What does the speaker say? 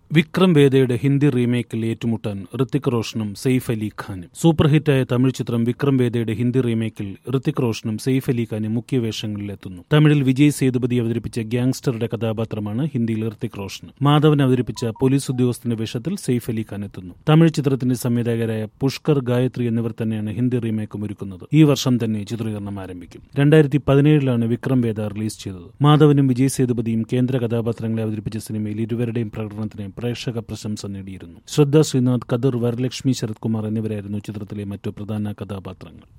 വിക്രം വേദയുടെ ഹിന്ദി റീമേക്കിൽ ഏറ്റുമുട്ടാൻ ഋത്തിക് റോഷനും സെയ്ഫ് അലി ഖാനും സൂപ്പർ ഹിറ്റായ തമിഴ് ചിത്രം വിക്രം വേദയുടെ ഹിന്ദി റീമേക്കിൽ ഋത്തിക് റോഷനും സെയ്ഫ് അലി ഖാനും മുഖ്യ വേഷങ്ങളിലെത്തുന്നു തമിഴിൽ വിജയ് സേതുപതി അവതരിപ്പിച്ച ഗ്യാങ്സ്റ്ററുടെ കഥാപാത്രമാണ് ഹിന്ദിയിൽ ഋത്തിക് റോഷൻ മാധവൻ അവതരിപ്പിച്ച പോലീസ് ഉദ്യോഗസ്ഥന്റെ വേഷത്തിൽ സെയ്ഫ് അലി ഖാൻ എത്തുന്നു തമിഴ് ചിത്രത്തിന്റെ സംവിധായകരായ പുഷ്കർ ഗായത്രി എന്നിവർ തന്നെയാണ് ഹിന്ദി റീമേക്കും ഒരുക്കുന്നത് ഈ വർഷം തന്നെ ചിത്രീകരണം ആരംഭിക്കും രണ്ടായിരത്തി പതിനേഴിലാണ് വിക്രം വേദ റിലീസ് ചെയ്തത് മാധവനും വിജയ് സേതുപതിയും കേന്ദ്ര കഥാപാത്രങ്ങളെ അവതരിപ്പിച്ച സിനിമയിൽ ഇരുവരുടെയും പ്രകടനത്തിന് പ്രേക്ഷക പ്രശംസ നേടിയിരുന്നു ശ്രദ്ധ ശ്രീനാഥ് കദർ വരലക്ഷ്മി ശരത് കുമാർ എന്നിവരായിരുന്നു ചിത്രത്തിലെ മറ്റു പ്രധാന കഥാപാത്രങ്ങൾ